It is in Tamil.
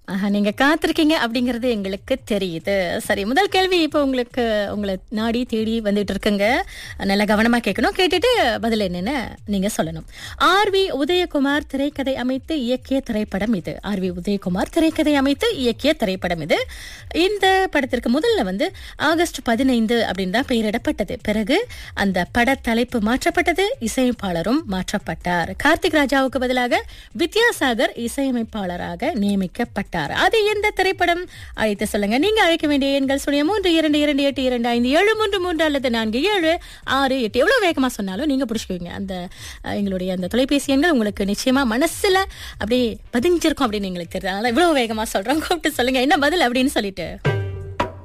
ஆஹா, நீங்க காத்திருக்கீங்க அப்படிங்கறது எங்களுக்கு தெரியுது சரி முதல் கேள்வி இப்போ உங்களுக்கு உங்களை நாடி தேடி வந்துட்டு இருக்குங்க நல்லா கவனமா கேட்கணும் கேட்டுட்டு பதில் என்னன்னு நீங்க சொல்லணும் ஆர் வி உதயகுமார் திரைக்கதை அமைத்து இயக்கிய திரைப்படம் இது ஆர் வி உதயகுமார் திரைக்கதை அமைத்து இயக்கிய திரைப்படம் இது இந்த படத்திற்கு முதல்ல வந்து ஆகஸ்ட் பதினைந்து அப்படின்னு தான் பெயரிடப்பட்டது பிறகு அந்த பட தலைப்பு மாற்றப்பட்டது இசையமைப்பாளரும் மாற்றப்பட்டார் கார்த்திக் ராஜாவுக்கு பதிலாக வித்யாசாகர் இசையமைப்பாளராக நியமிக்கப்பட்டார் அது எந்த திரைப்படம் அழைத்து சொல்லுங்க நீங்க அழைக்க வேண்டிய எண்கள் சுழிய மூன்று இரண்டு இரண்டு எட்டு இரண்டு ஐந்து ஏழு மூன்று மூன்று அல்லது நான்கு ஏழு ஆறு எட்டு எவ்வளவு வேகமா சொன்னாலும் நீங்க பிடிச்சிக்குவீங்க அந்த அஹ், எங்களுடைய அந்த தொலைபேசி எண்கள் உங்களுக்கு நிச்சயமா மனசுல அப்படியே பதிஞ்சிருக்கும் அப்படின்னு எங்களுக்கு தெரியும் அதனால இவ்வளவு வேகமா சொல்றோம் கூப்பிட்டு சொல்லுங்க என்ன பதில் அப்படின்னு சொல்லிட்டு